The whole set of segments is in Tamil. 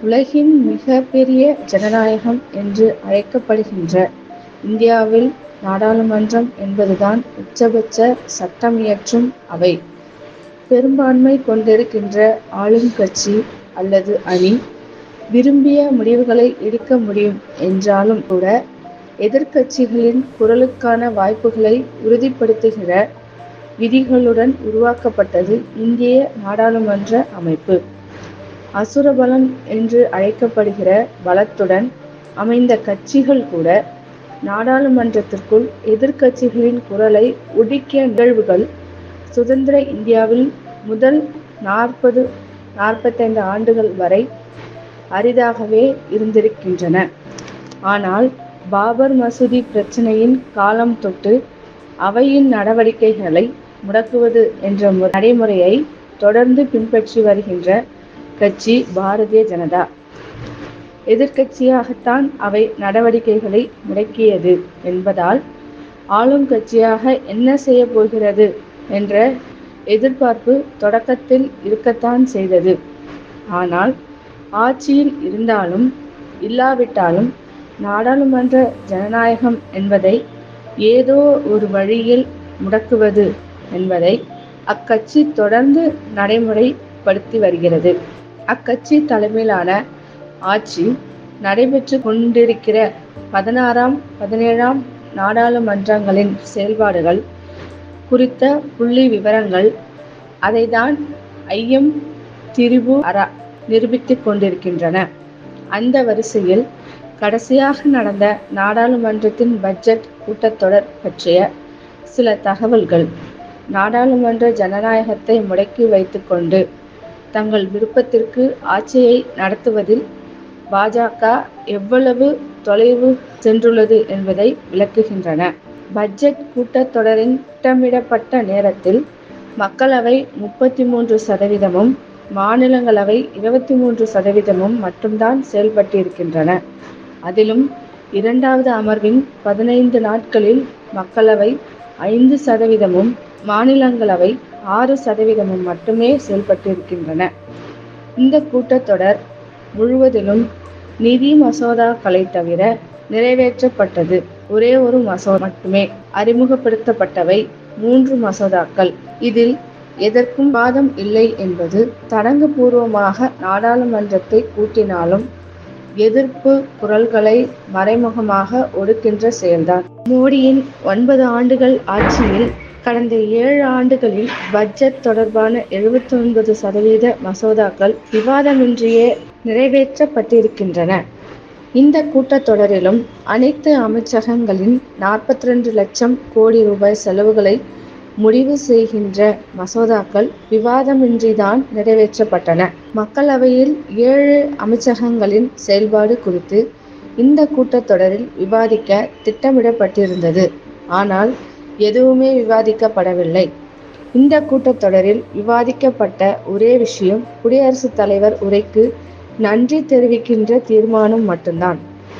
உலகின் மிகப்பெரிய ஜனநாயகம் என்று அழைக்கப்படுகின்ற இந்தியாவில் நாடாளுமன்றம் என்பதுதான் உச்சபட்ச சட்டமியற்றும் அவை. பெரும்பான்மை கொண்டிருக்கின்ற ஆளும் கட்சி அல்லது அணி விரும்பிய முடிவுகளை எடுக்க முடியும் என்றாலும் கூட எதிர்க்கட்சிகளின் குரலுக்கான வாய்ப்புகளை உறுதிப்படுத்துகிற விதிகளுடன் உருவாக்கப்பட்டது இந்திய நாடாளுமன்ற அமைப்பு. அசுரபலம் என்று அழைக்கப்படுகிற பலத்துடன் அமைந்த கட்சிகள் கூட நாடாளுமன்றத்திற்குள் எதிர்க்கட்சிகளின் குரலை ஒடுக்கிய நிகழ்வுகள் சுதந்திர இந்தியாவில் முதல் நாற்பது நாற்பத்தைந்து ஆண்டுகள் வரை அரிதாகவே இருந்திருக்கின்றன. ஆனால் பாபர் மசூதி பிரச்சினையின் காலம் தொட்டு அவையின் நடவடிக்கைகளை முடக்குவது என்ற நடைமுறையை தொடர்ந்து பின்பற்றி வருகின்ற கட்சி பாரதிய ஜனதா. எதிர்க்கட்சியாகத்தான் அவை நடவடிக்கைகளை முடக்கியது என்பதால் ஆளும் கட்சியாக என்ன செய்யப் போகிறது என்ற எதிர்பார்ப்பு தொடக்கத்தில் இருக்கத்தான் செய்தது. ஆனால் ஆட்சியில் இருந்தாலும் இல்லாவிட்டாலும் நாடாளுமன்ற ஜனநாயகம் என்பதை ஏதோ ஒரு வழியில் முடக்குவது என்பதை அக்கட்சி தொடர்ந்து நடைமுறைப்படுத்தி வருகிறது. அக்கட்சி தலைமையிலான ஆட்சி நடைபெற்றுக் கொண்டிருக்கிற பதினாறாம் பதினேழாம் நாடாளுமன்றங்களின் செயல்பாடுகள் குறித்த புள்ளி விவரங்கள் அதைத்தான் ஐயம் திரிபு அரா நிரூபித்துக் கொண்டிருக்கின்றன. அந்த வரிசையில் கடைசியாக நடந்த நாடாளுமன்றத்தின் பட்ஜெட் கூட்டத்தொடர் பற்றிய சில தகவல்கள் நாடாளுமன்ற ஜனநாயகத்தை முடக்கி வைத்துக் கொண்டு தங்கள் விருப்பத்திற்கு ஆட்சியை நடத்துவதில் பா. ஜ. க. எவ்வளவு தொலைவு சென்றுள்ளது என்பதை விளக்குகின்றன. பட்ஜெட் கூட்டத்தொடரின் திட்டமிடப்பட்ட நேரத்தில் மக்களவை முப்பத்தி மூன்று சதவீதமும் மாநிலங்களவை இருபத்தி மூன்று சதவீதமும் மட்டும்தான் செயல்பட்டிருக்கின்றன. அதிலும் இரண்டாவது அமர்வின் பதினைந்து நாட்களில் மக்களவை ஐந்து சதவீதமும் மாநிலங்களவை ஆறு சதவீதமும் மட்டுமே செயல்பட்டிருக்கின்றன. இந்த கூட்டத்தொடர் முழுவதிலும் நிதி மசோதாக்களைத் தவிர நிறைவேற்றப்பட்டது ஒரே ஒரு மசோதா மட்டுமே. அறிமுகப்படுத்தப்பட்டவை மூன்று மசோதாக்கள். இதில் எதற்கும் விவாதம் இல்லை என்பது சடங்குபூர்வமாக நாடாளுமன்றத்தை கூட்டினாலும் எதிர்ப்பு குரல்களை மறைமுகமாக ஒடுக்கின்ற செயல்தான். மோடியின் ஒன்பது ஆண்டுகள் ஆட்சியில் கடந்த ஏழு ஆண்டுகளில் பட்ஜெட் தொடர்பான எழுபத்தொன்பது சதவீத மசோதாக்கள் விவாதமின்றியே நிறைவேற்றப்பட்டிருக்கின்றன. இந்த கூட்டத்தொடரிலும் அனைத்து அமைச்சகங்களின் நாற்பத்திரண்டு லட்சம் கோடி ரூபாய் செலவுகளை முடிவு செய்கின்ற மசோதாக்கள் விவாதமின்றிதான் நிறைவேற்றப்பட்டன. மக்களவையில் ஏழு அமைச்சகங்களின் செயல்பாடு குறித்து இந்த கூட்டத்தொடரில் விவாதிக்க திட்டமிடப்பட்டிருந்தது. ஆனால் எதுவுமே விவாதிக்கப்படவில்லை. இந்த கூட்டத்தொடரில் விவாதிக்கப்பட்ட ஒரே விஷயம் குடியரசுத் தலைவர் உரைக்கு நன்றி தெரிவிக்கின்ற தீர்மானம் மட்டும்தான்.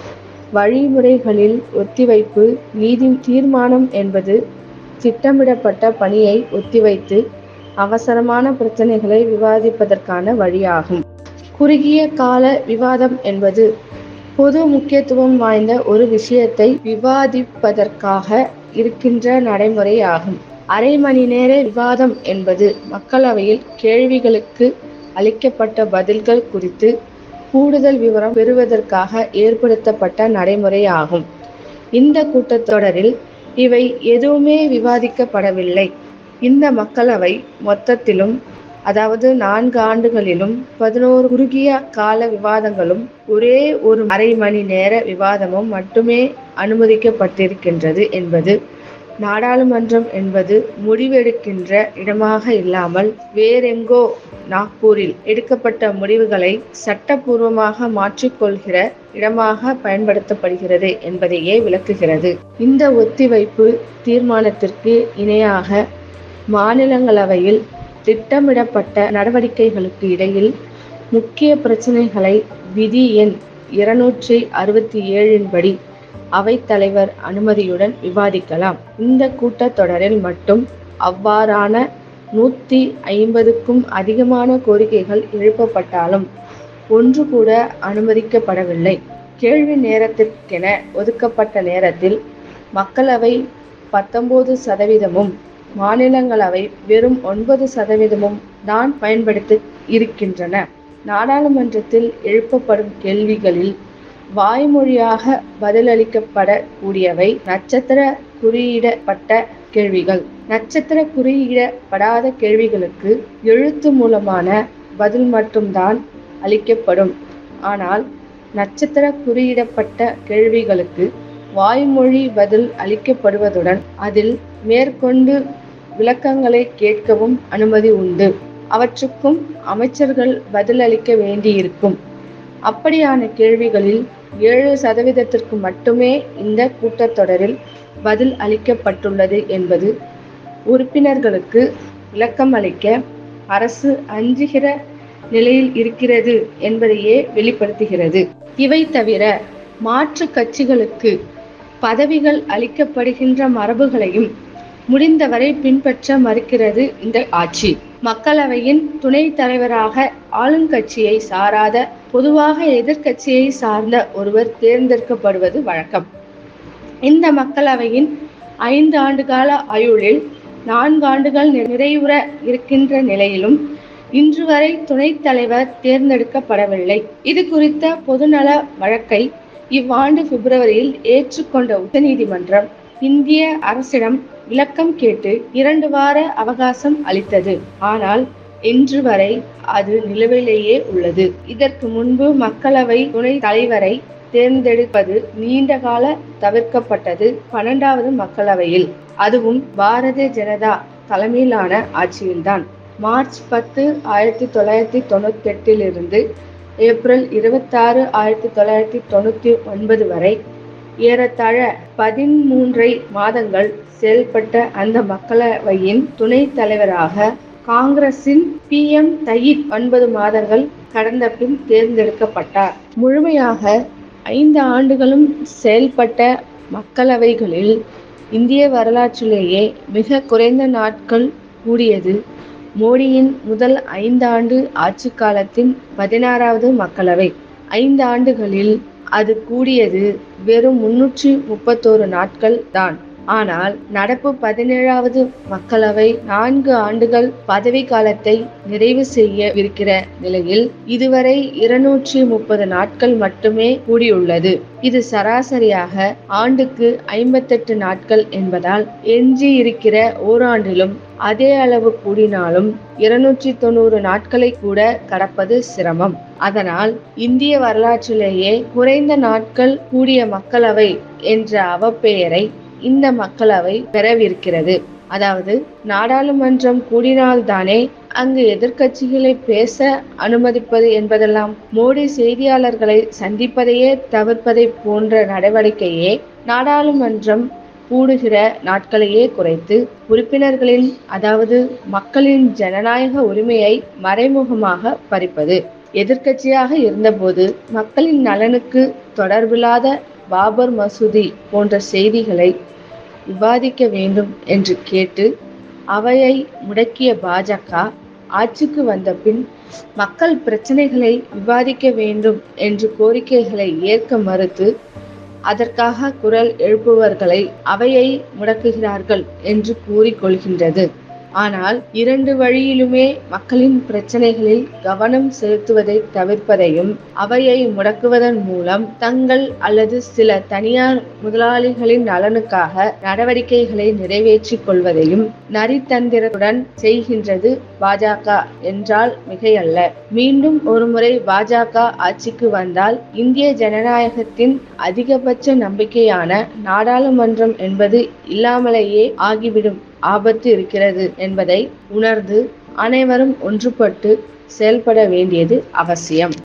வழிமுறைகளில் ஒத்திவைப்பு தீர்மானம் என்பது திட்டமிடப்பட்ட பணியை ஒத்திவைத்து அவசரமான பிரச்னைகளை விவாதிப்பதற்கான வழியாகும். குறுகிய கால விவாதம் என்பது பொது முக்கியத்துவம் வாய்ந்த ஒரு விஷயத்தை விவாதிப்பதற்காக இருக்கின்ற நடைமுறையாகும். அரை மணி நேர விவாதம் என்பது மக்களவையில் கேள்விகளுக்கு அளிக்கப்பட்ட பதில்கள் குறித்து கூடுதல் விவரம் பெறுவதற்காக ஏற்படுத்தப்பட்ட நடைமுறையாகும். இந்த கூட்டத்தொடரில் இவை எதுவுமே விவாதிக்கப்படவில்லை. இந்த மக்களவை மொத்தத்திலும் அதாவது நான்கு ஆண்டுகளிலும் பதினோரு குறுகிய கால விவாதங்களும் ஒரே ஒரு அரை மணி நேர விவாதமும் மட்டுமே அனுமதிக்கப்பட்டிருக்கின்றது என்பது நாடாளுமன்றம் என்பது முடிவெடுக்கின்ற இடமாக இல்லாமல் வேறெங்கோ நாக்பூரில் எடுக்கப்பட்ட முடிவுகளை சட்டபூர்வமாக மாற்றிக் கொள்கிற இடமாக பயன்படுத்தப்படுகிறது என்பதையே விளக்குகிறது. இந்த ஒத்திவைப்பு தீர்மானத்திற்கு இணையாக மாநிலங்களவையில் திட்டமிடப்பட்ட நடவடிக்கைகளுக்கு இடையில் முக்கிய பிரச்னைகளை விதி எண் இருநூற்று அறுபத்தி ஏழின் படி அவைத்தலைவர் அனுமதியுடன் விவாதிக்கலாம். இந்த கூட்டத்தொடரில் மட்டும் அவ்வாறான நூத்தி ஐம்பதுக்கும் அதிகமான கோரிக்கைகள் எழுப்பப்பட்டாலும் ஒன்று கூட அனுமதிக்கப்படவில்லை கேள்வி நேரத்திற்கென ஒதுக்கப்பட்ட நேரத்தில் மக்களவை பத்தொன்பது சதவீதமும் மாநிலங்களவை வெறும் ஒன்பது சதவீதமும் தான் பயன்படுத்தி இருக்கின்றன நாடாளுமன்றத்தில் எழுப்பப்படும் கேள்விகளில் வாய்மொழியாக பதிலளிக்கப்படக்கூடியவை நட்சத்திர குறியிடப்பட்ட கேள்விகள் நட்சத்திர குறியிடப்படாத கேள்விகளுக்கு எழுத்து மூலமான பதில் மட்டும்தான் அளிக்கப்படும் ஆனால் நட்சத்திர குறியிடப்பட்ட கேள்விகளுக்கு வாய்மொழி பதில் அளிக்கப்படுவதுடன் அதில் மேற்கொண்டு விளக்கங்களை கேட்கவும் அனுமதி உண்டு அவற்றுக்கும் அமைச்சர்கள் பதிலளிக்க வேண்டியிருக்கும் அப்படியான கேள்விகளில் ஏழு சதவீதத்திற்கு மட்டுமே இந்த கூட்டத்தொடரில் பதில் அளிக்கப்பட்டுள்ளது என்பது உறுப்பினர்களுக்கு விளக்கம் அளிக்க அரசு அஞ்சுகிற நிலையில் இருக்கிறது என்பதையே வெளிப்படுத்துகிறது இவை தவிர மாற்று கட்சிகளுக்கு பதவிகள் அளிக்கப்படுகின்ற மரபுகளையும் முடிந்தவரை பின்பற்ற மறுக்கிறது இந்த ஆட்சி மக்களவையின் துணைத் தலைவராக ஆளுங்கட்சியை சாராத பொதுவாக எதிர்க்கட்சியை சார்ந்த ஒருவர் தேர்ந்தெடுக்கப்படுவது வழக்கம் இந்த மக்களவையின் ஐந்து ஆண்டு கால ஆயுளில் நான்கு ஆண்டுகள் நிறைவுற இருக்கின்ற நிலையிலும் இன்று வரை துணைத் தலைவர் தேர்ந்தெடுக்கப்படவில்லை இது குறித்த பொதுநல வழக்கை இவ்வாண்டு பிப்ரவரியில் ஏற்றுக்கொண்ட உச்சநீதிமன்றம் இந்திய அரசிடம் விளக்கம் கேட்டு இரண்டு வார அவகாசம் அளித்தது ஆனால் இன்று வரை அது நிலுவையிலேயே உள்ளது இதற்கு முன்பு மக்களவை துணை தலைவரை தேர்ந்தெடுப்பது நீண்ட கால தவிர்க்கப்பட்டது பன்னெண்டாவது மக்களவையில் அதுவும் பாரதிய ஜனதா தலைமையிலான ஆட்சியில்தான் மார்ச் பத்து ஆயிரத்தி தொள்ளாயிரத்தி தொண்ணூத்தி எட்டிலிருந்து ஏப்ரல் இருபத்தாறு ஆயிரத்தி தொள்ளாயிரத்தி தொண்ணூத்தி ஒன்பது வரை ஏறத்தாழ பதிமூன்றை மாதங்கள் செயல்பட்ட அந்த மக்களவையின் துணைத் தலைவராக காங்கிரசின் பி எம் தயித் ஒன்பது மாதங்கள் கடந்த பின் தேர்ந்தெடுக்கப்பட்டார் முழுமையாக ஐந்து ஆண்டுகளும் செயல்பட்ட மக்களவைகளில் இந்திய வரலாற்றிலேயே மிக குறைந்த நாட்கள் கூடியது மோடியின் முதல் ஐந்தாண்டு ஆட்சி காலத்தின் பதினாறாவது மக்களவை ஐந்து ஆண்டுகளில் அது கூடியது வெறும் முன்னூற்றி முப்பத்தோரு நாட்கள் தான் ஆனால் நடப்பு பதினேழாவது மக்களவை நான்கு ஆண்டுகள் பதவி காலத்தை நிறைவு செய்யவிருக்கிற நிலையில் இதுவரை இருநூற்றி முப்பது நாட்கள் மட்டுமே கூடியுள்ளது இது சராசரியாக ஆண்டுக்கு ஐம்பத்தெட்டு நாட்கள் என்பதால் எஞ்சி இருக்கிற ஓராண்டிலும் அதே அளவு கூடினாலும் இருநூற்றி தொண்ணூறு நாட்களை கூட கடப்பது சிரமம் அதனால் இந்திய வரலாற்றிலேயே குறைந்த நாட்கள் கூடிய மக்களவை என்ற அவப்பெயரை இந்த மக்களவை பெறவிருக்கிறது அதாவது நாடாளுமன்றம் கூடினால்தானே அங்கு எதிர்க்கட்சிகளை பேச அனுமதிப்பது என்பதெல்லாம் மோடி செய்தியாளர்களை சந்திப்பதையே தவிர்ப்பதை போன்ற நடவடிக்கையே நாடாளுமன்றம் கூடுகிற நாட்களையே குறைத்து உறுப்பினர்களின் அதாவது மக்களின் ஜனநாயக உரிமையை மறைமுகமாக பறிப்பது எதிர்க்கட்சியாக இருந்தபோது மக்களின் நலனுக்கு தொடர்பில்லாத பாபர் மசூதி போன்ற செய்திகளை விவாதிக்க வேண்டும் என்று கேட்டு அவையை முடக்கிய பாஜக ஆட்சிக்கு வந்த பின் மக்கள் பிரச்சனைகளை விவாதிக்க வேண்டும் என்று கோரிக்கைகளை ஏற்க மறுத்து அதற்காக குரல் எழுப்புவர்களை அவையை முடக்குகிறார்கள் என்று கூறிக்கொள்கின்றது ஆனால் இரண்டு வழியிலுமே மக்களின் பிரச்சனைகளில் கவனம் செலுத்துவதை தவிர்ப்பதையும் அவையை முடக்குவதன் மூலம் தங்கள் அல்லது சில தனியார் முதலாளிகளின் நலனுக்காக நடவடிக்கைகளை நிறைவேற்றிக் கொள்வதையும் நரித்தந்திரத்துடன் செய்கின்றது பாஜக என்றால் மிகையல்ல மீண்டும் ஒருமுறை பாஜக ஆட்சிக்கு வந்தால் இந்திய ஜனநாயகத்தின் அதிகபட்ச நம்பிக்கையான நாடாளுமன்றம் என்பது இல்லாமலேயே ஆகிவிடும் ஆபத்து இருக்கிறது என்பதை உணர்ந்து அனைவரும் ஒன்றுபட்டு செயல்பட வேண்டியது அவசியம்